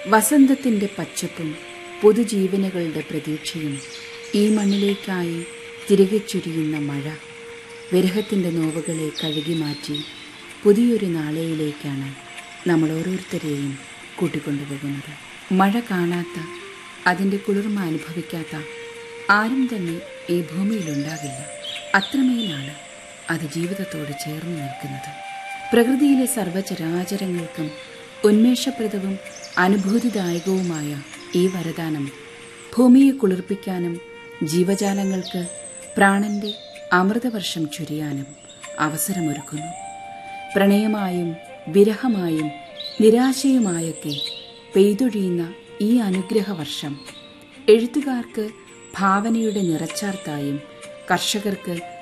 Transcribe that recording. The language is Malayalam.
വസന്തത്തിന്റെ പച്ചപ്പും പൊതുജീവനുകളുടെ പ്രതീക്ഷയും ഈ മണ്ണിലേക്കായി തിരികെ ചുരിയുന്ന മഴ വിരഹത്തിന്റെ നോവുകളെ കഴുകി മാറ്റി പുതിയൊരു നാളെയിലേക്കാണ് നമ്മൾ ഓരോരുത്തരെയും കൂട്ടിക്കൊണ്ടുപോകുന്നത് മഴ കാണാത്ത അതിൻ്റെ കുളിർമ അനുഭവിക്കാത്ത ആരും തന്നെ ഈ ഭൂമിയിലുണ്ടാകില്ല അത്രമേലാണ് അത് ജീവിതത്തോട് ചേർന്ന് നിൽക്കുന്നത് പ്രകൃതിയിലെ സർവചരാചരങ്ങൾക്കും ഉന്മേഷപ്രദവും അനുഭൂതിദായകവുമായ ഈ വരദാനം ഭൂമിയെ കുളിർപ്പിക്കാനും ജീവജാലങ്ങൾക്ക് പ്രാണന്റെ അമൃതവർഷം ചൊരിയാനും അവസരമൊരുക്കുന്നു പ്രണയമായും വിരഹമായും നിരാശയുമായൊക്കെ പെയ്തൊഴിയുന്ന ഈ അനുഗ്രഹവർഷം എഴുത്തുകാർക്ക് ഭാവനയുടെ നിറച്ചാർത്തായും കർഷകർക്ക്